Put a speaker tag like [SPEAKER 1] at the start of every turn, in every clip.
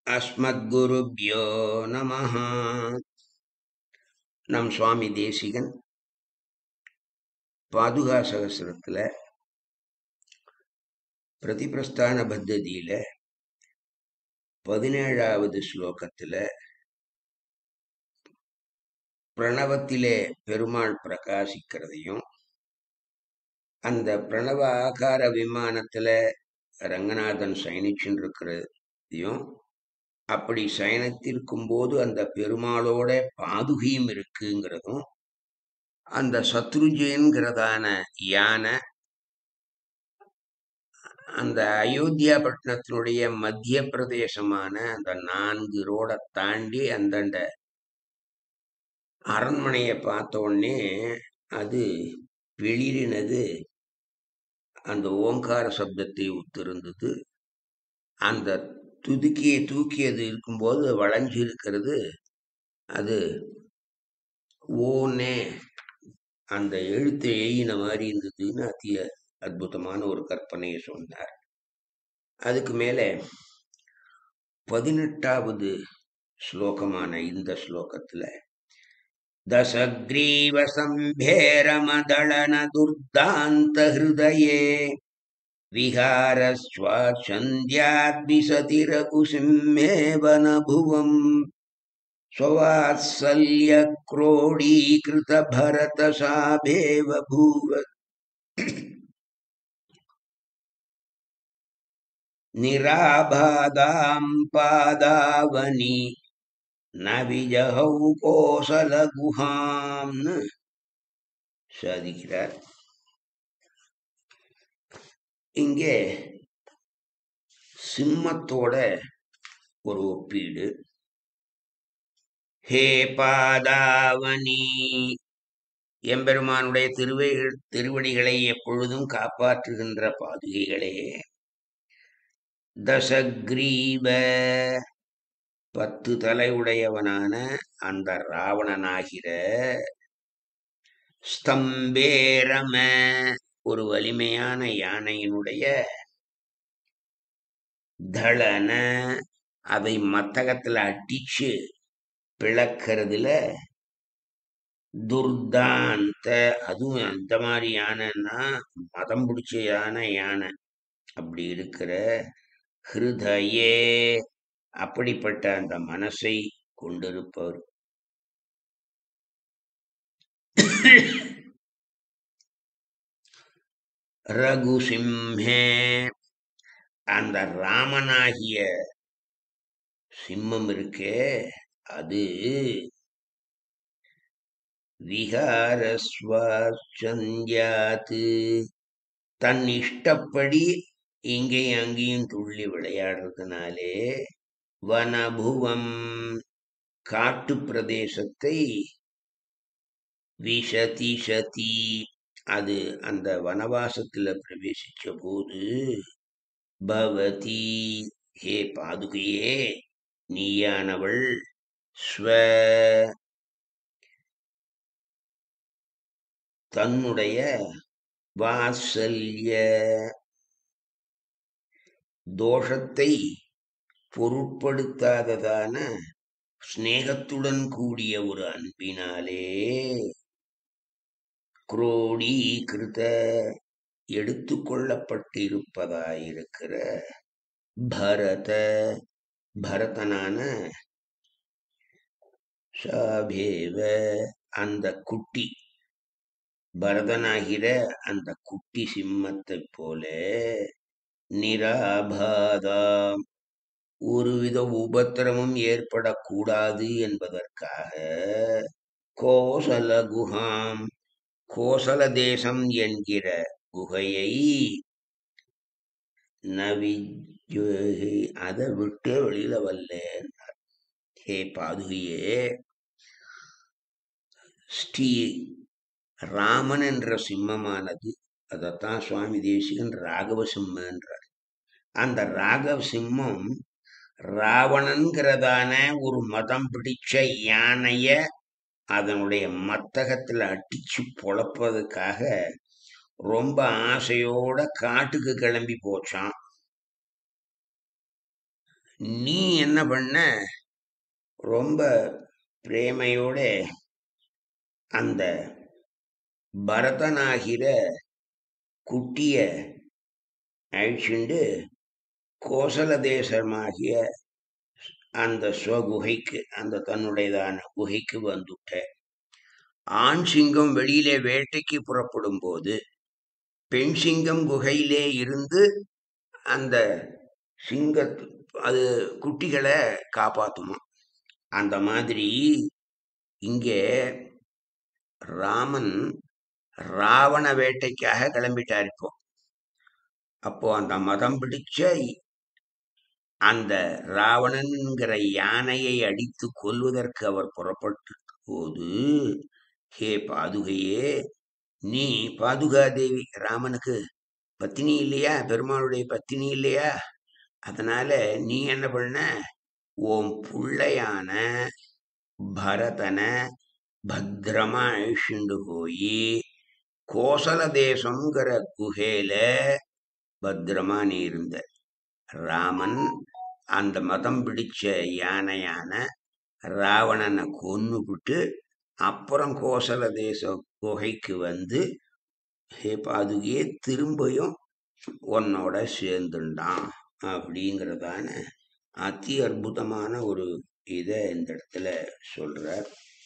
[SPEAKER 1] அஸ்மத்குருப்யோ நமஹ நம் சுவாமி தேசிகன் பாதுகா சகசிரத்துல பிரதிபிரஸ்தான பத்ததியில பதினேழாவது ஸ்லோகத்துல பிரணவத்திலே பெருமாள் பிரகாசிக்கிறதையும் அந்த பிரணவ ஆகார விமானத்துல ரங்கநாதன் சயனிச்சுன்னு இருக்கிறதையும் அப்படி சயனத்திருக்கும் போது அந்த பெருமாளோட பாதுகையும் இருக்குங்கிறதும் அந்த சத்ருஜயன்கிறதான யானை அந்த அயோத்தியா பட்டணத்தினுடைய மத்திய பிரதேசமான அந்த நான்கு ரோட தாண்டி அந்தண்ட அரண்மனையை பார்த்த உடனே அது வெளிரினது அந்த ஓங்கார சப்தத்தை ஒத்திருந்தது அந்த துதுக்கியை தூக்கியது இருக்கும்போது வளைஞ்சு இருக்கிறது அது ஓனே அந்த எழுத்தை எய்யின மாதிரி இருந்ததுன்னு அத்திய அற்புதமான ஒரு கற்பனையை சொன்னார் அதுக்கு மேலே பதினெட்டாவது ஸ்லோகமான இந்த ஸ்லோகத்துல தசக்ரீவ சம்பேரமதளன துர்தாந்த ஹிருதயே विहारस्वाच्छन्द्याद्विसतिरकुसिंहेव न भुवम् स्ववात्सल्यक्रोडीकृतभरतशाभेव भूव निराबाधाम् पादावनि न विजहौ கோசலகுஹாம்னு சாதிக்கிறார் இங்கே சிம்மத்தோட ஒரு ஒப்பீடு ஹே பாதாவனி எம்பெருமானுடைய திருவை திருவடிகளை எப்பொழுதும் காப்பாற்றுகின்ற பாதுகைகளே தசக்ரீவ பத்து தலை உடையவனான அந்த ராவணனாகிற ஸ்தம்பேரம ஒரு வலிமையான யானையினுடைய தளன அதை மத்தகத்துல அடிச்சு பிளக்கிறதுல துர்தாந்த அதுவும் அந்த மாதிரி யானைன்னா மதம் பிடிச்ச யானை யானை அப்படி இருக்கிற ஹிருதயே அப்படிப்பட்ட அந்த மனசை கொண்டிருப்பவர் ரகுசிம்ஹே அந்த ராமனாகிய சிம்மம் இருக்கே அது விகாரஸ்வாச்சந்தியாத்து தன் இஷ்டப்படி இங்கேயும் அங்கேயும் துள்ளி விளையாடுறதுனாலே வனபுவம் காட்டு பிரதேசத்தை விஷதி சதி அது அந்த வனவாசத்துல பிரவேசிச்ச போது பவதி ஹே பாதுகையே நீயானவள் ஸ்வ தன்னுடைய வாசல்ய தோஷத்தை பொருட்படுத்தாததான ஸ்நேகத்துடன் கூடிய ஒரு அன்பினாலே குரோடீகிருத எடுத்துக்கொள்ளப்பட்டிருப்பதாயிருக்கிற பரத பரதனான சாபேவ அந்த குட்டி பரதனாகிற அந்த குட்டி சிம்மத்தை போல நிராபாதாம் ஒருவித உபத்திரமும் ஏற்படக்கூடாது என்பதற்காக கோசல குஹாம் கோசல தேசம் என்கிற குகையை நவி அதை விட்டு வெளியில வரல ஹே பாதுகையே ஸ்ரீ ராமன் என்ற சிம்மமானது அதைத்தான் சுவாமி தேசிகன் ராகவ சிம்மன்றார் அந்த ராகவ சிம்மம் ராவணன்கிறதான ஒரு மதம் பிடிச்ச யானைய அதனுடைய மத்தகத்துல அடிச்சு பொழப்பதுக்காக ரொம்ப ஆசையோட காட்டுக்கு கிளம்பி போச்சான் நீ என்ன பண்ண ரொம்ப பிரேமையோட அந்த பரதனாகிற குட்டிய அழிச்சுண்டு கோசல தேசமாகிய அந்த ஸ்வகுகைக்கு அந்த தன்னுடையதான குகைக்கு வந்துட்ட ஆண் சிங்கம் வெளியிலே வேட்டைக்கு புறப்படும் போது பெண் சிங்கம் குகையிலே இருந்து அந்த சிங்க அது குட்டிகளை காப்பாத்துமா அந்த மாதிரி இங்கே ராமன் ராவண வேட்டைக்காக கிளம்பிட்டார் இப்போ அப்போ அந்த மதம் பிடிச்ச அந்த ராவணன்கிற யானையை அடித்து கொல்வதற்கு அவர் புறப்பட்ட போது ஹே பாதுகையே நீ பாதுகாதேவி ராமனுக்கு பத்தினி இல்லையா பெருமாளுடைய பத்தினி இல்லையா அதனால நீ என்ன பண்ண உன் புள்ளையான பரதனை பத்திரமா அழிச்சுண்டு போய் கோசல தேசம்ங்கிற குகையில பத்திரமா நீ இருந்த ராமன் அந்த மதம் பிடிச்ச யானையான ராவணனை கொன்னுபிட்டு அப்புறம் கோசல தேச குகைக்கு வந்து ஹே பாதுகையே திரும்பியும் உன்னோட சேர்ந்துண்டான் அப்படிங்கிறதான அதி அற்புதமான ஒரு இதை இந்த இடத்துல சொல்றார்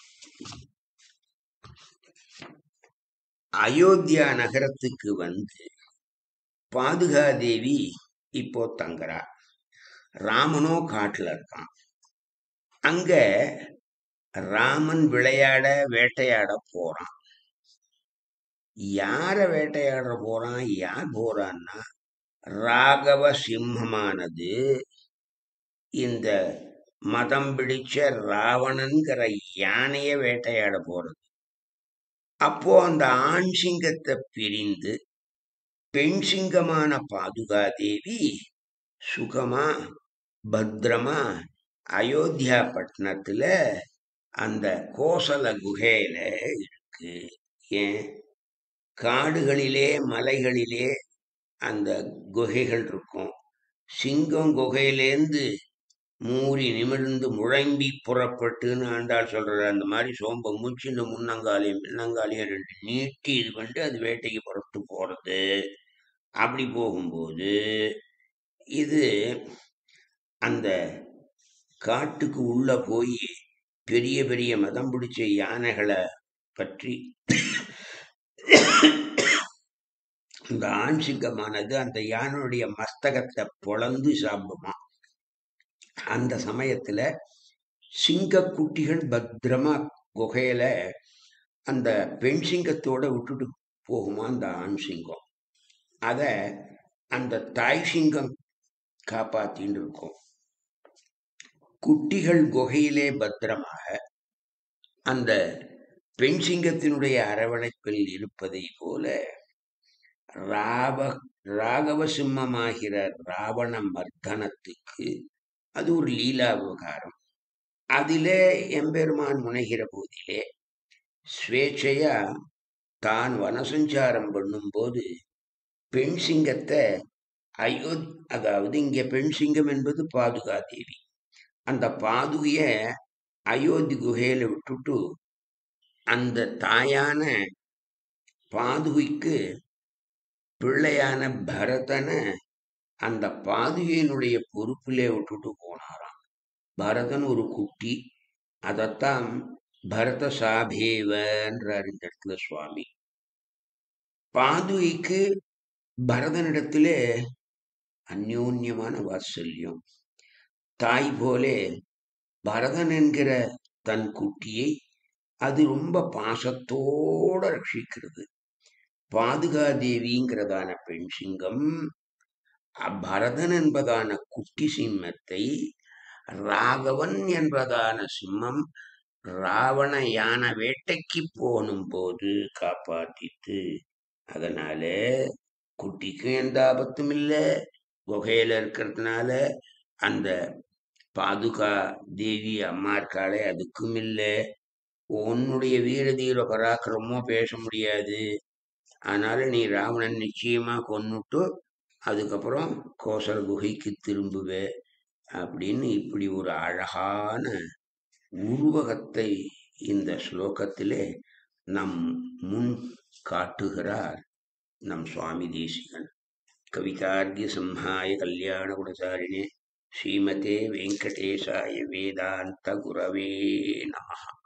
[SPEAKER 1] அயோத்தியா நகரத்துக்கு வந்து பாதுகாதேவி இப்போ தங்குறா ராமனோ காட்டுல இருக்கான் அங்க ராமன் விளையாட வேட்டையாட போறான் யார வேட்டையாட போறான் யார் போறான்னா ராகவ சிம்மமானது இந்த மதம் பிடிச்ச ராவணன்கிற யானைய வேட்டையாட போறது அப்போ அந்த ஆண் சிங்கத்தை பிரிந்து பெண் சிங்கமான பாதுகாதேவி சுகமா பத்திரமா அயோத்தியா பட்டணத்துல அந்த கோசல குகையில இருக்கு ஏன் காடுகளிலே மலைகளிலே அந்த குகைகள் இருக்கும் சிங்கம் குகையிலேந்து மூறி நிமிர்ந்து முழங்கி புறப்பட்டுன்னு ஆண்டாள் சொல்றாரு அந்த மாதிரி சோம்ப மூச்சின்னு முன்னங்காலையும் பின்னங்காலையும் ரெண்டு நீட்டி இது பண்ணிட்டு அது வேட்டைக்கு புறப்பட்டு போறது அப்படி போகும்போது இது அந்த காட்டுக்கு உள்ள போய் பெரிய பெரிய மதம் பிடிச்ச யானைகளை பற்றி அந்த ஆண் சிங்கமானது அந்த யானையுடைய மஸ்தகத்தை பொளந்து சாப்பிடுமா அந்த சமயத்துல சிங்கக்குட்டிகள் பத்திரமா குகையில அந்த பெண் சிங்கத்தோட விட்டுட்டு போகுமா அந்த ஆண் சிங்கம் அத அந்த தாய் சிங்கம் காப்பாத்தின்னு இருக்கும் குட்டிகள் குகையிலே பத்திரமாக அந்த பெண் சிங்கத்தினுடைய அரவணைப்பில் இருப்பதை போல ராவ ராகவ சிம்மமாகிற ராவண மர்தனத்துக்கு அது ஒரு லீலா விவகாரம் அதிலே எம்பெருமான் முனைகிற போதிலே ஸ்வேச்சையா தான் வனசஞ்சாரம் பண்ணும்போது பெண் சிங்கத்தை அயோ அதாவது இங்க பெண் சிங்கம் என்பது பாதுகா தேவி அந்த பாதுகைய அயோத்தி குகையில விட்டுட்டு அந்த தாயான பாதுகைக்கு பிள்ளையான பரதனை அந்த பாதுகையினுடைய பொறுப்பிலே விட்டுட்டு போனாராம் பரதன் ஒரு குட்டி அதத்தான் பரத சாபேவன்றார் இந்த இடத்துல சுவாமி பாதுகைக்கு பரதனிடத்திலே அந்யோன்யமான வாத்சல்யம் தாய் போலே பரதன் என்கிற தன் குட்டியை அது ரொம்ப பாசத்தோட ரட்சிக்கிறது பாதுகாதேவிங்கிறதான பெண் சிங்கம் பரதன் என்பதான குட்டி சிம்மத்தை ராகவன் என்பதான சிம்மம் ராவண யான வேட்டைக்கு போனும் போது காப்பாத்திட்டு அதனால குட்டிக்கும் எந்த ஆபத்தும் இல்லை குகையில இருக்கிறதுனால அந்த பாதுகா தேவி அம்மா இருக்காளே அதுக்கும் இல்லை உன்னுடைய வீர தீர பராக்கிரமோ பேச முடியாது அதனால நீ ராவணன் நிச்சயமா கொன்னுட்டு அதுக்கப்புறம் கோசல குகைக்கு திரும்புவே அப்படின்னு இப்படி ஒரு அழகான உருவகத்தை இந்த ஸ்லோகத்திலே நம் முன் காட்டுகிறார் நம் சுவாமி தேசிகன் கவிதார்கிய சிம்ஹாய கல்யாண குணசாலினே ஸ்ரீமதே வெங்கடேசாய வேதாந்த குரவே நமஹ